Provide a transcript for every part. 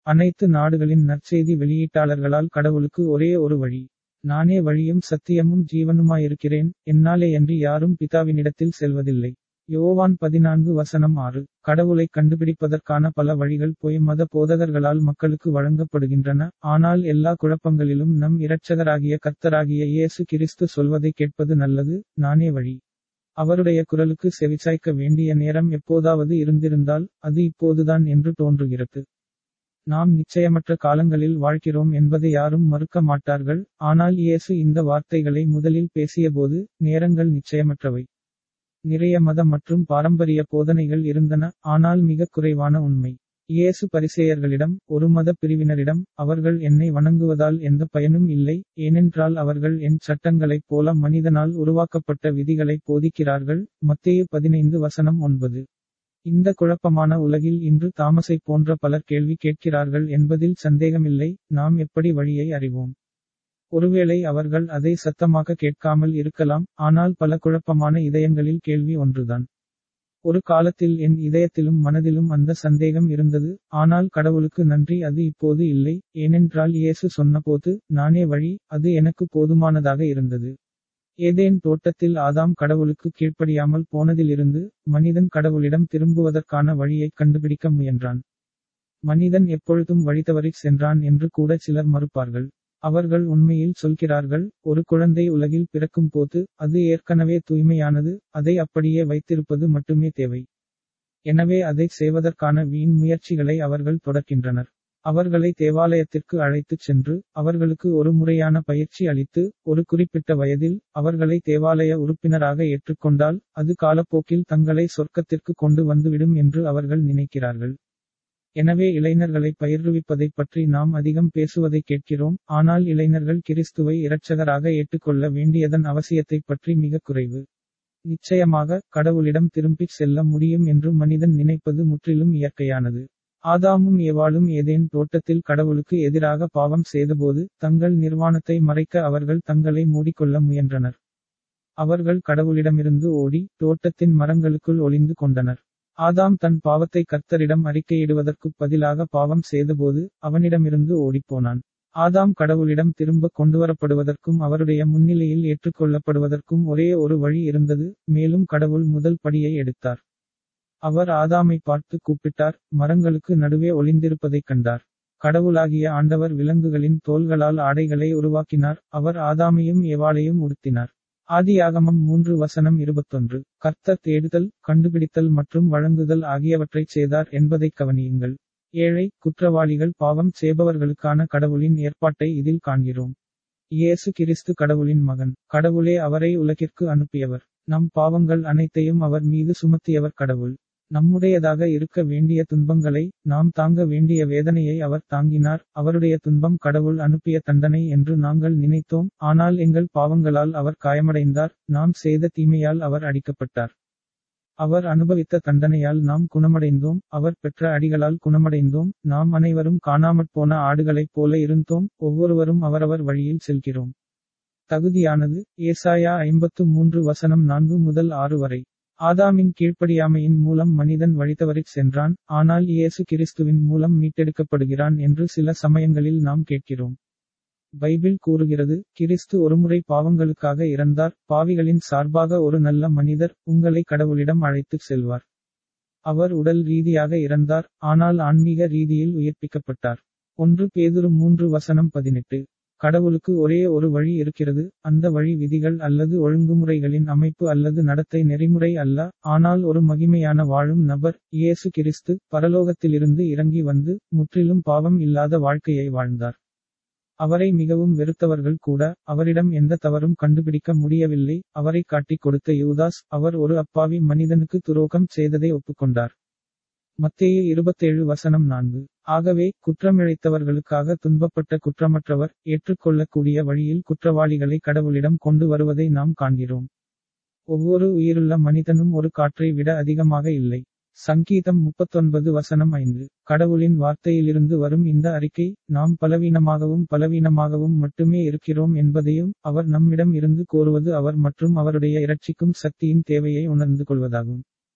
அனைத்து நாடுகளின் நற்செய்தி வெளியீட்டாளர்களால் கடவுளுக்கு ஒரே ஒரு வழி நானே வழியும் சத்தியமும் ஜீவனுமாயிருக்கிறேன் என்னாலேயன்றி யாரும் பிதாவினிடத்தில் செல்வதில்லை யோவான் பதினான்கு வசனம் ஆறு கடவுளை கண்டுபிடிப்பதற்கான பல வழிகள் பொய் மத போதகர்களால் மக்களுக்கு வழங்கப்படுகின்றன ஆனால் எல்லா குழப்பங்களிலும் நம் இரட்சகராகிய கர்த்தராகிய இயேசு கிறிஸ்து சொல்வதை கேட்பது நல்லது நானே வழி அவருடைய குரலுக்கு செவிசாய்க்க வேண்டிய நேரம் எப்போதாவது இருந்திருந்தால் அது இப்போதுதான் என்று தோன்றுகிறது நாம் நிச்சயமற்ற காலங்களில் வாழ்கிறோம் என்பதை யாரும் மறுக்க மாட்டார்கள் ஆனால் இயேசு இந்த வார்த்தைகளை முதலில் பேசியபோது நேரங்கள் நிச்சயமற்றவை நிறைய மத மற்றும் பாரம்பரிய போதனைகள் இருந்தன ஆனால் மிக குறைவான உண்மை இயேசு பரிசேயர்களிடம் ஒரு மத பிரிவினரிடம் அவர்கள் என்னை வணங்குவதால் எந்த பயனும் இல்லை ஏனென்றால் அவர்கள் என் சட்டங்களைப் போல மனிதனால் உருவாக்கப்பட்ட விதிகளை போதிக்கிறார்கள் மத்தேயு பதினைந்து வசனம் ஒன்பது இந்த குழப்பமான உலகில் இன்று தாமசை போன்ற பலர் கேள்வி கேட்கிறார்கள் என்பதில் சந்தேகமில்லை நாம் எப்படி வழியை அறிவோம் ஒருவேளை அவர்கள் அதை சத்தமாக கேட்காமல் இருக்கலாம் ஆனால் பல குழப்பமான இதயங்களில் கேள்வி ஒன்றுதான் ஒரு காலத்தில் என் இதயத்திலும் மனதிலும் அந்த சந்தேகம் இருந்தது ஆனால் கடவுளுக்கு நன்றி அது இப்போது இல்லை ஏனென்றால் இயேசு சொன்னபோது நானே வழி அது எனக்கு போதுமானதாக இருந்தது ஏதேன் தோட்டத்தில் ஆதாம் கடவுளுக்கு கீழ்ப்படியாமல் போனதிலிருந்து மனிதன் கடவுளிடம் திரும்புவதற்கான வழியை கண்டுபிடிக்க முயன்றான் மனிதன் எப்பொழுதும் வழிதவறி சென்றான் என்று கூட சிலர் மறுப்பார்கள் அவர்கள் உண்மையில் சொல்கிறார்கள் ஒரு குழந்தை உலகில் பிறக்கும் போது அது ஏற்கனவே தூய்மையானது அதை அப்படியே வைத்திருப்பது மட்டுமே தேவை எனவே அதை செய்வதற்கான வீண் முயற்சிகளை அவர்கள் தொடர்கின்றனர் அவர்களை தேவாலயத்திற்கு அழைத்துச் சென்று அவர்களுக்கு ஒரு முறையான பயிற்சி அளித்து ஒரு குறிப்பிட்ட வயதில் அவர்களை தேவாலய உறுப்பினராக ஏற்றுக்கொண்டால் அது காலப்போக்கில் தங்களை சொர்க்கத்திற்கு கொண்டு வந்துவிடும் என்று அவர்கள் நினைக்கிறார்கள் எனவே இளைஞர்களை பயிர்விப்பதைப் பற்றி நாம் அதிகம் பேசுவதை கேட்கிறோம் ஆனால் இளைஞர்கள் கிறிஸ்துவை இரட்சகராக ஏற்றுக்கொள்ள வேண்டியதன் அவசியத்தைப் பற்றி மிக குறைவு நிச்சயமாக கடவுளிடம் திரும்பிச் செல்ல முடியும் என்று மனிதன் நினைப்பது முற்றிலும் இயற்கையானது ஆதாமும் ஏவாளும் ஏதேன் தோட்டத்தில் கடவுளுக்கு எதிராக பாவம் செய்தபோது தங்கள் நிர்வாணத்தை மறைக்க அவர்கள் தங்களை மூடிக்கொள்ள முயன்றனர் அவர்கள் கடவுளிடமிருந்து ஓடி தோட்டத்தின் மரங்களுக்குள் ஒளிந்து கொண்டனர் ஆதாம் தன் பாவத்தை கர்த்தரிடம் அறிக்கையிடுவதற்குப் பதிலாக பாவம் செய்தபோது அவனிடமிருந்து ஓடிப்போனான் ஆதாம் கடவுளிடம் திரும்ப கொண்டுவரப்படுவதற்கும் அவருடைய முன்னிலையில் ஏற்றுக்கொள்ளப்படுவதற்கும் ஒரே ஒரு வழி இருந்தது மேலும் கடவுள் முதல் படியை எடுத்தார் அவர் ஆதாமை பார்த்து கூப்பிட்டார் மரங்களுக்கு நடுவே ஒளிந்திருப்பதைக் கண்டார் கடவுளாகிய ஆண்டவர் விலங்குகளின் தோள்களால் ஆடைகளை உருவாக்கினார் அவர் ஆதாமையும் ஏவாளையும் உடுத்தினார் ஆதியாகமம் மூன்று வசனம் இருபத்தொன்று கர்த்தர் தேடுதல் கண்டுபிடித்தல் மற்றும் வழங்குதல் ஆகியவற்றைச் செய்தார் என்பதைக் கவனியுங்கள் ஏழை குற்றவாளிகள் பாவம் செய்பவர்களுக்கான கடவுளின் ஏற்பாட்டை இதில் காண்கிறோம் இயேசு கிறிஸ்து கடவுளின் மகன் கடவுளே அவரை உலகிற்கு அனுப்பியவர் நம் பாவங்கள் அனைத்தையும் அவர் மீது சுமத்தியவர் கடவுள் நம்முடையதாக இருக்க வேண்டிய துன்பங்களை நாம் தாங்க வேண்டிய வேதனையை அவர் தாங்கினார் அவருடைய துன்பம் கடவுள் அனுப்பிய தண்டனை என்று நாங்கள் நினைத்தோம் ஆனால் எங்கள் பாவங்களால் அவர் காயமடைந்தார் நாம் செய்த தீமையால் அவர் அடிக்கப்பட்டார் அவர் அனுபவித்த தண்டனையால் நாம் குணமடைந்தோம் அவர் பெற்ற அடிகளால் குணமடைந்தோம் நாம் அனைவரும் காணாமற் போன ஆடுகளைப் போல இருந்தோம் ஒவ்வொருவரும் அவரவர் வழியில் செல்கிறோம் தகுதியானது ஏசாயா ஐம்பத்து மூன்று வசனம் நான்கு முதல் ஆறு வரை ஆதாமின் கீழ்ப்படியாமையின் மூலம் மனிதன் வழித்தவறிச் சென்றான் ஆனால் இயேசு கிறிஸ்துவின் மூலம் மீட்டெடுக்கப்படுகிறான் என்று சில சமயங்களில் நாம் கேட்கிறோம் பைபிள் கூறுகிறது கிறிஸ்து ஒருமுறை பாவங்களுக்காக இறந்தார் பாவிகளின் சார்பாக ஒரு நல்ல மனிதர் உங்களை கடவுளிடம் அழைத்துச் செல்வார் அவர் உடல் ரீதியாக இறந்தார் ஆனால் ஆன்மீக ரீதியில் உயிர்ப்பிக்கப்பட்டார் ஒன்று பேதுரு மூன்று வசனம் பதினெட்டு கடவுளுக்கு ஒரே ஒரு வழி இருக்கிறது அந்த வழி விதிகள் அல்லது ஒழுங்குமுறைகளின் அமைப்பு அல்லது நடத்தை நெறிமுறை அல்ல ஆனால் ஒரு மகிமையான வாழும் நபர் இயேசு கிறிஸ்து பரலோகத்திலிருந்து இறங்கி வந்து முற்றிலும் பாவம் இல்லாத வாழ்க்கையை வாழ்ந்தார் அவரை மிகவும் வெறுத்தவர்கள் கூட அவரிடம் எந்த தவறும் கண்டுபிடிக்க முடியவில்லை அவரை காட்டிக் கொடுத்த யூதாஸ் அவர் ஒரு அப்பாவி மனிதனுக்கு துரோகம் செய்ததை ஒப்புக்கொண்டார் மத்தேயு இருபத்தேழு வசனம் நான்கு ஆகவே குற்றமிழைத்தவர்களுக்காக துன்பப்பட்ட குற்றமற்றவர் ஏற்றுக்கொள்ளக்கூடிய வழியில் குற்றவாளிகளை கடவுளிடம் கொண்டு வருவதை நாம் காண்கிறோம் ஒவ்வொரு உயிருள்ள மனிதனும் ஒரு காற்றை விட அதிகமாக இல்லை சங்கீதம் முப்பத்தொன்பது வசனம் ஐந்து கடவுளின் வார்த்தையிலிருந்து வரும் இந்த அறிக்கை நாம் பலவீனமாகவும் பலவீனமாகவும் மட்டுமே இருக்கிறோம் என்பதையும் அவர் நம்மிடம் இருந்து கோருவது அவர் மற்றும் அவருடைய இரட்சிக்கும் சக்தியின் தேவையை உணர்ந்து கொள்வதாகும்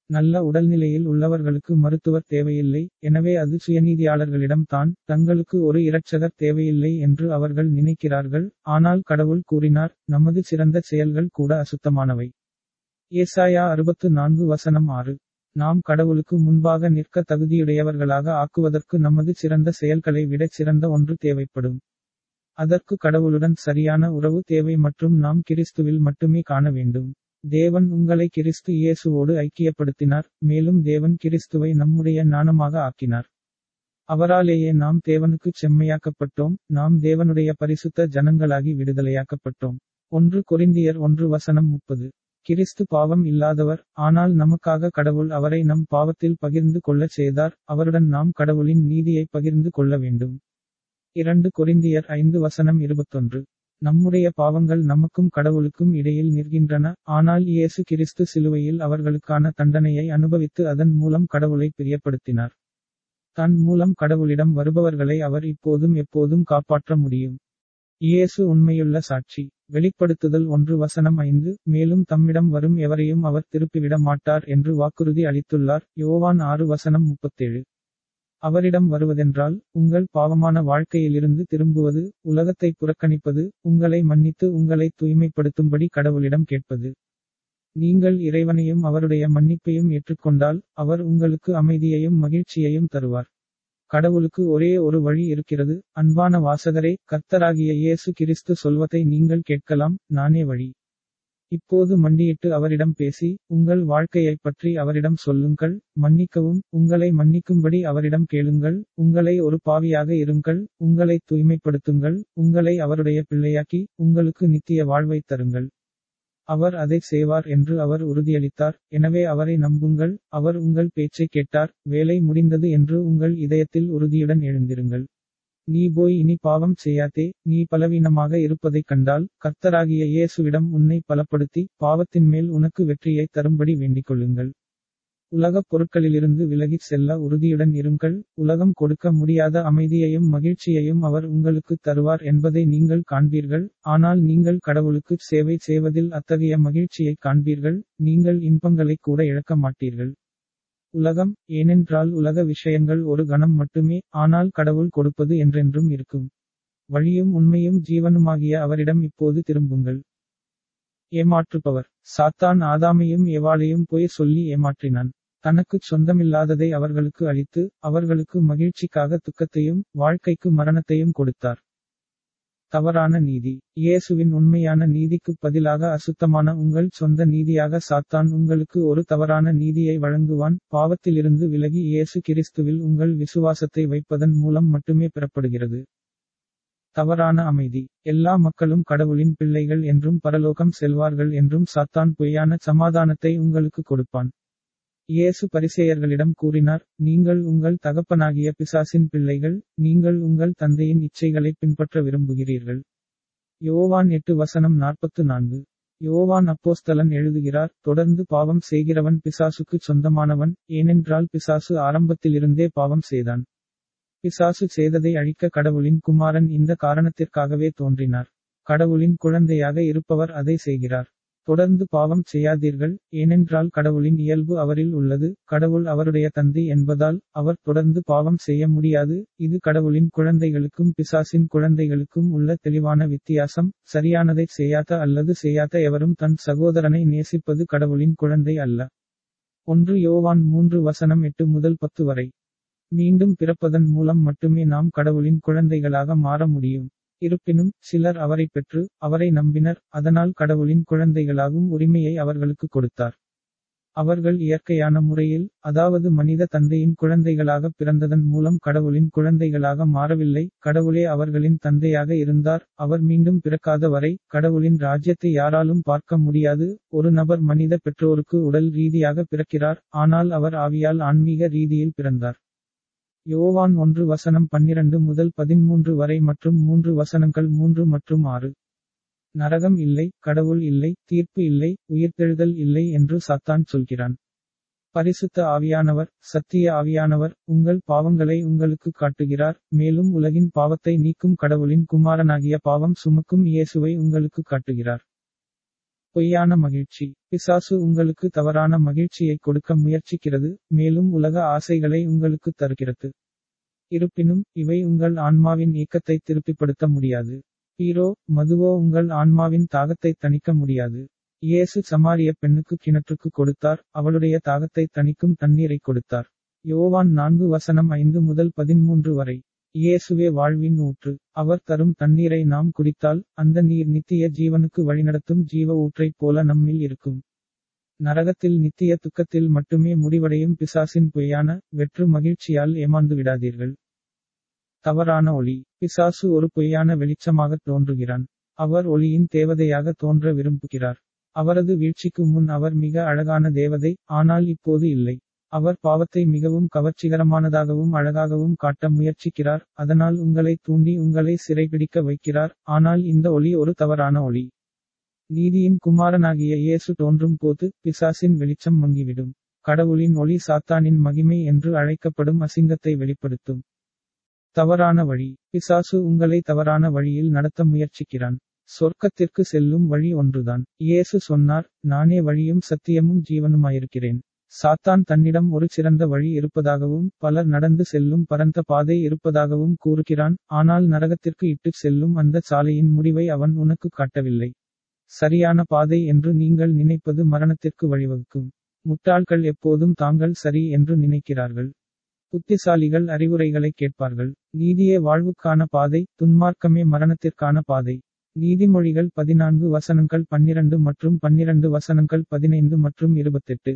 நல்ல உடல்நிலையில் உள்ளவர்களுக்கு மருத்துவர் தேவையில்லை எனவே அது சுயநீதியாளர்களிடம் தான் தங்களுக்கு ஒரு இரட்சகர் தேவையில்லை என்று அவர்கள் நினைக்கிறார்கள் ஆனால் கடவுள் கூறினார் நமது சிறந்த செயல்கள் கூட அசுத்தமானவை ஏசாயா அறுபத்து நான்கு வசனம் ஆறு நாம் கடவுளுக்கு முன்பாக நிற்க தகுதியுடையவர்களாக ஆக்குவதற்கு நமது சிறந்த செயல்களை விட சிறந்த ஒன்று தேவைப்படும் அதற்கு கடவுளுடன் சரியான உறவு தேவை மற்றும் நாம் கிறிஸ்துவில் மட்டுமே காண வேண்டும் தேவன் உங்களை கிறிஸ்து இயேசுவோடு ஐக்கியப்படுத்தினார் மேலும் தேவன் கிறிஸ்துவை நம்முடைய ஞானமாக ஆக்கினார் அவராலேயே நாம் தேவனுக்கு செம்மையாக்கப்பட்டோம் நாம் தேவனுடைய பரிசுத்த ஜனங்களாகி விடுதலையாக்கப்பட்டோம் ஒன்று கொரிந்தியர் ஒன்று வசனம் முப்பது கிறிஸ்து பாவம் இல்லாதவர் ஆனால் நமக்காக கடவுள் அவரை நம் பாவத்தில் பகிர்ந்து கொள்ளச் செய்தார் அவருடன் நாம் கடவுளின் நீதியை பகிர்ந்து கொள்ள வேண்டும் இரண்டு கொரிந்தியர் ஐந்து வசனம் இருபத்தொன்று நம்முடைய பாவங்கள் நமக்கும் கடவுளுக்கும் இடையில் நிற்கின்றன ஆனால் இயேசு கிறிஸ்து சிலுவையில் அவர்களுக்கான தண்டனையை அனுபவித்து அதன் மூலம் கடவுளை பிரியப்படுத்தினார் தன் மூலம் கடவுளிடம் வருபவர்களை அவர் இப்போதும் எப்போதும் காப்பாற்ற முடியும் இயேசு உண்மையுள்ள சாட்சி வெளிப்படுத்துதல் ஒன்று வசனம் ஐந்து மேலும் தம்மிடம் வரும் எவரையும் அவர் திருப்பிவிட மாட்டார் என்று வாக்குறுதி அளித்துள்ளார் யோவான் ஆறு வசனம் முப்பத்தேழு அவரிடம் வருவதென்றால் உங்கள் பாவமான வாழ்க்கையிலிருந்து திரும்புவது உலகத்தை புறக்கணிப்பது உங்களை மன்னித்து உங்களை தூய்மைப்படுத்தும்படி கடவுளிடம் கேட்பது நீங்கள் இறைவனையும் அவருடைய மன்னிப்பையும் ஏற்றுக்கொண்டால் அவர் உங்களுக்கு அமைதியையும் மகிழ்ச்சியையும் தருவார் கடவுளுக்கு ஒரே ஒரு வழி இருக்கிறது அன்பான வாசகரே கர்த்தராகிய இயேசு கிறிஸ்து சொல்வதை நீங்கள் கேட்கலாம் நானே வழி இப்போது மண்டியிட்டு அவரிடம் பேசி உங்கள் வாழ்க்கையைப் பற்றி அவரிடம் சொல்லுங்கள் மன்னிக்கவும் உங்களை மன்னிக்கும்படி அவரிடம் கேளுங்கள் உங்களை ஒரு பாவியாக இருங்கள் உங்களை தூய்மைப்படுத்துங்கள் உங்களை அவருடைய பிள்ளையாக்கி உங்களுக்கு நித்திய வாழ்வை தருங்கள் அவர் அதை செய்வார் என்று அவர் உறுதியளித்தார் எனவே அவரை நம்புங்கள் அவர் உங்கள் பேச்சை கேட்டார் வேலை முடிந்தது என்று உங்கள் இதயத்தில் உறுதியுடன் எழுந்திருங்கள் நீ போய் இனி பாவம் செய்யாதே நீ பலவீனமாக இருப்பதைக் கண்டால் கர்த்தராகிய இயேசுவிடம் உன்னை பலப்படுத்தி பாவத்தின் மேல் உனக்கு வெற்றியை தரும்படி வேண்டிக் கொள்ளுங்கள் உலகப் பொருட்களிலிருந்து விலகிச் செல்ல உறுதியுடன் இருங்கள் உலகம் கொடுக்க முடியாத அமைதியையும் மகிழ்ச்சியையும் அவர் உங்களுக்கு தருவார் என்பதை நீங்கள் காண்பீர்கள் ஆனால் நீங்கள் கடவுளுக்கு சேவை செய்வதில் அத்தகைய மகிழ்ச்சியை காண்பீர்கள் நீங்கள் இன்பங்களை கூட இழக்க மாட்டீர்கள் உலகம் ஏனென்றால் உலக விஷயங்கள் ஒரு கணம் மட்டுமே ஆனால் கடவுள் கொடுப்பது என்றென்றும் இருக்கும் வழியும் உண்மையும் ஜீவனுமாகிய அவரிடம் இப்போது திரும்புங்கள் ஏமாற்றுபவர் சாத்தான் ஆதாமையும் எவாளையும் போய் சொல்லி ஏமாற்றினான் தனக்குச் சொந்தமில்லாததை அவர்களுக்கு அளித்து அவர்களுக்கு மகிழ்ச்சிக்காக துக்கத்தையும் வாழ்க்கைக்கு மரணத்தையும் கொடுத்தார் தவறான நீதி இயேசுவின் உண்மையான நீதிக்கு பதிலாக அசுத்தமான உங்கள் சொந்த நீதியாக சாத்தான் உங்களுக்கு ஒரு தவறான நீதியை வழங்குவான் பாவத்திலிருந்து விலகி இயேசு கிறிஸ்துவில் உங்கள் விசுவாசத்தை வைப்பதன் மூலம் மட்டுமே பெறப்படுகிறது தவறான அமைதி எல்லா மக்களும் கடவுளின் பிள்ளைகள் என்றும் பரலோகம் செல்வார்கள் என்றும் சாத்தான் பொய்யான சமாதானத்தை உங்களுக்கு கொடுப்பான் இயேசு பரிசேயர்களிடம் கூறினார் நீங்கள் உங்கள் தகப்பனாகிய பிசாசின் பிள்ளைகள் நீங்கள் உங்கள் தந்தையின் இச்சைகளை பின்பற்ற விரும்புகிறீர்கள் யோவான் எட்டு வசனம் நாற்பத்து நான்கு யோவான் அப்போஸ்தலன் எழுதுகிறார் தொடர்ந்து பாவம் செய்கிறவன் பிசாசுக்கு சொந்தமானவன் ஏனென்றால் பிசாசு ஆரம்பத்திலிருந்தே பாவம் செய்தான் பிசாசு செய்ததை அழிக்க கடவுளின் குமாரன் இந்த காரணத்திற்காகவே தோன்றினார் கடவுளின் குழந்தையாக இருப்பவர் அதை செய்கிறார் தொடர்ந்து பாவம் செய்யாதீர்கள் ஏனென்றால் கடவுளின் இயல்பு அவரில் உள்ளது கடவுள் அவருடைய தந்தை என்பதால் அவர் தொடர்ந்து பாவம் செய்ய முடியாது இது கடவுளின் குழந்தைகளுக்கும் பிசாசின் குழந்தைகளுக்கும் உள்ள தெளிவான வித்தியாசம் சரியானதை செய்யாத அல்லது செய்யாத எவரும் தன் சகோதரனை நேசிப்பது கடவுளின் குழந்தை அல்ல ஒன்று யோவான் மூன்று வசனம் எட்டு முதல் பத்து வரை மீண்டும் பிறப்பதன் மூலம் மட்டுமே நாம் கடவுளின் குழந்தைகளாக மாற முடியும் இருப்பினும் சிலர் அவரை பெற்று அவரை நம்பினர் அதனால் கடவுளின் குழந்தைகளாகும் உரிமையை அவர்களுக்கு கொடுத்தார் அவர்கள் இயற்கையான முறையில் அதாவது மனித தந்தையின் குழந்தைகளாக பிறந்ததன் மூலம் கடவுளின் குழந்தைகளாக மாறவில்லை கடவுளே அவர்களின் தந்தையாக இருந்தார் அவர் மீண்டும் பிறக்காத வரை கடவுளின் ராஜ்யத்தை யாராலும் பார்க்க முடியாது ஒரு நபர் மனித பெற்றோருக்கு உடல் ரீதியாக பிறக்கிறார் ஆனால் அவர் ஆவியால் ஆன்மீக ரீதியில் பிறந்தார் யோவான் ஒன்று வசனம் பன்னிரண்டு முதல் பதிமூன்று வரை மற்றும் மூன்று வசனங்கள் மூன்று மற்றும் ஆறு நரகம் இல்லை கடவுள் இல்லை தீர்ப்பு இல்லை உயிர்த்தெழுதல் இல்லை என்று சாத்தான் சொல்கிறான் பரிசுத்த ஆவியானவர் சத்திய ஆவியானவர் உங்கள் பாவங்களை உங்களுக்கு காட்டுகிறார் மேலும் உலகின் பாவத்தை நீக்கும் கடவுளின் குமாரனாகிய பாவம் சுமக்கும் இயேசுவை உங்களுக்கு காட்டுகிறார் பொய்யான மகிழ்ச்சி பிசாசு உங்களுக்கு தவறான மகிழ்ச்சியை கொடுக்க முயற்சிக்கிறது மேலும் உலக ஆசைகளை உங்களுக்கு தருகிறது இருப்பினும் இவை உங்கள் ஆன்மாவின் இயக்கத்தை திருப்பிப்படுத்த முடியாது பீரோ மதுவோ உங்கள் ஆன்மாவின் தாகத்தை தணிக்க முடியாது இயேசு சமாரிய பெண்ணுக்கு கிணற்றுக்கு கொடுத்தார் அவளுடைய தாகத்தை தணிக்கும் தண்ணீரை கொடுத்தார் யோவான் நான்கு வசனம் ஐந்து முதல் பதிமூன்று வரை இயேசுவே வாழ்வின் ஊற்று அவர் தரும் தண்ணீரை நாம் குடித்தால் அந்த நீர் நித்திய ஜீவனுக்கு வழிநடத்தும் ஜீவ ஊற்றைப் போல நம்மில் இருக்கும் நரகத்தில் நித்திய துக்கத்தில் மட்டுமே முடிவடையும் பிசாசின் பொய்யான வெற்று மகிழ்ச்சியால் ஏமாந்து விடாதீர்கள் தவறான ஒளி பிசாசு ஒரு பொய்யான வெளிச்சமாக தோன்றுகிறான் அவர் ஒளியின் தேவதையாக தோன்ற விரும்புகிறார் அவரது வீழ்ச்சிக்கு முன் அவர் மிக அழகான தேவதை ஆனால் இப்போது இல்லை அவர் பாவத்தை மிகவும் கவர்ச்சிகரமானதாகவும் அழகாகவும் காட்ட முயற்சிக்கிறார் அதனால் உங்களை தூண்டி உங்களை சிறைபிடிக்க வைக்கிறார் ஆனால் இந்த ஒளி ஒரு தவறான ஒளி நீதியின் குமாரனாகிய இயேசு தோன்றும் போது பிசாசின் வெளிச்சம் மங்கிவிடும் கடவுளின் ஒளி சாத்தானின் மகிமை என்று அழைக்கப்படும் அசிங்கத்தை வெளிப்படுத்தும் தவறான வழி பிசாசு உங்களை தவறான வழியில் நடத்த முயற்சிக்கிறான் சொர்க்கத்திற்கு செல்லும் வழி ஒன்றுதான் இயேசு சொன்னார் நானே வழியும் சத்தியமும் ஜீவனுமாயிருக்கிறேன் சாத்தான் தன்னிடம் ஒரு சிறந்த வழி இருப்பதாகவும் பலர் நடந்து செல்லும் பரந்த பாதை இருப்பதாகவும் கூறுகிறான் ஆனால் நரகத்திற்கு இட்டுச் செல்லும் அந்த சாலையின் முடிவை அவன் உனக்கு காட்டவில்லை சரியான பாதை என்று நீங்கள் நினைப்பது மரணத்திற்கு வழிவகுக்கும் முட்டாள்கள் எப்போதும் தாங்கள் சரி என்று நினைக்கிறார்கள் புத்திசாலிகள் அறிவுரைகளை கேட்பார்கள் நீதியே வாழ்வுக்கான பாதை துன்மார்க்கமே மரணத்திற்கான பாதை நீதிமொழிகள் பதினான்கு வசனங்கள் பன்னிரண்டு மற்றும் பன்னிரண்டு வசனங்கள் பதினைந்து மற்றும் இருபத்தெட்டு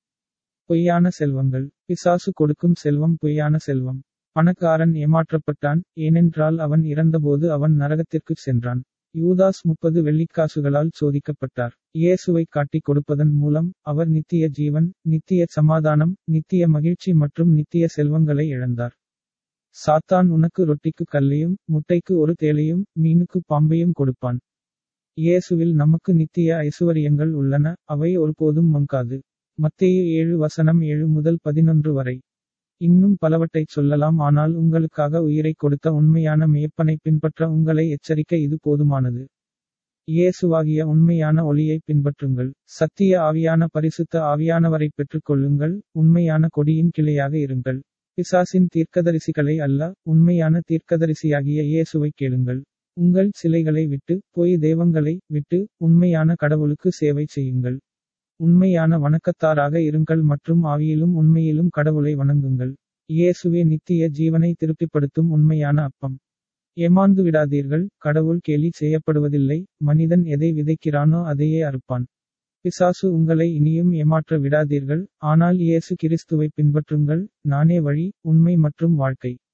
பொய்யான செல்வங்கள் பிசாசு கொடுக்கும் செல்வம் பொய்யான செல்வம் பணக்காரன் ஏமாற்றப்பட்டான் ஏனென்றால் அவன் இறந்தபோது அவன் நரகத்திற்கு சென்றான் யூதாஸ் முப்பது வெள்ளிக்காசுகளால் சோதிக்கப்பட்டார் இயேசுவை காட்டிக் கொடுப்பதன் மூலம் அவர் நித்திய ஜீவன் நித்திய சமாதானம் நித்திய மகிழ்ச்சி மற்றும் நித்திய செல்வங்களை இழந்தார் சாத்தான் உனக்கு ரொட்டிக்கு கல்லையும் முட்டைக்கு ஒரு தேலையும் மீனுக்கு பாம்பையும் கொடுப்பான் இயேசுவில் நமக்கு நித்திய ஐசுவரியங்கள் உள்ளன அவை ஒருபோதும் மங்காது மத்தேயு ஏழு வசனம் ஏழு முதல் பதினொன்று வரை இன்னும் பலவற்றைச் சொல்லலாம் ஆனால் உங்களுக்காக உயிரை கொடுத்த உண்மையான மேய்ப்பனை பின்பற்ற உங்களை எச்சரிக்க இது போதுமானது இயேசுவாகிய உண்மையான ஒளியை பின்பற்றுங்கள் சத்திய ஆவியான பரிசுத்த ஆவியானவரை பெற்றுக்கொள்ளுங்கள் உண்மையான கொடியின் கிளையாக இருங்கள் பிசாசின் தீர்க்கதரிசிகளை அல்ல உண்மையான தீர்க்கதரிசியாகிய இயேசுவை கேளுங்கள் உங்கள் சிலைகளை விட்டு பொய் தெய்வங்களை விட்டு உண்மையான கடவுளுக்கு சேவை செய்யுங்கள் உண்மையான வணக்கத்தாராக இருங்கள் மற்றும் ஆவியிலும் உண்மையிலும் கடவுளை வணங்குங்கள் இயேசுவே நித்திய ஜீவனை திருப்திப்படுத்தும் உண்மையான அப்பம் ஏமாந்து விடாதீர்கள் கடவுள் கேலி செய்யப்படுவதில்லை மனிதன் எதை விதைக்கிறானோ அதையே அறுப்பான் பிசாசு உங்களை இனியும் ஏமாற்ற விடாதீர்கள் ஆனால் இயேசு கிறிஸ்துவை பின்பற்றுங்கள் நானே வழி உண்மை மற்றும் வாழ்க்கை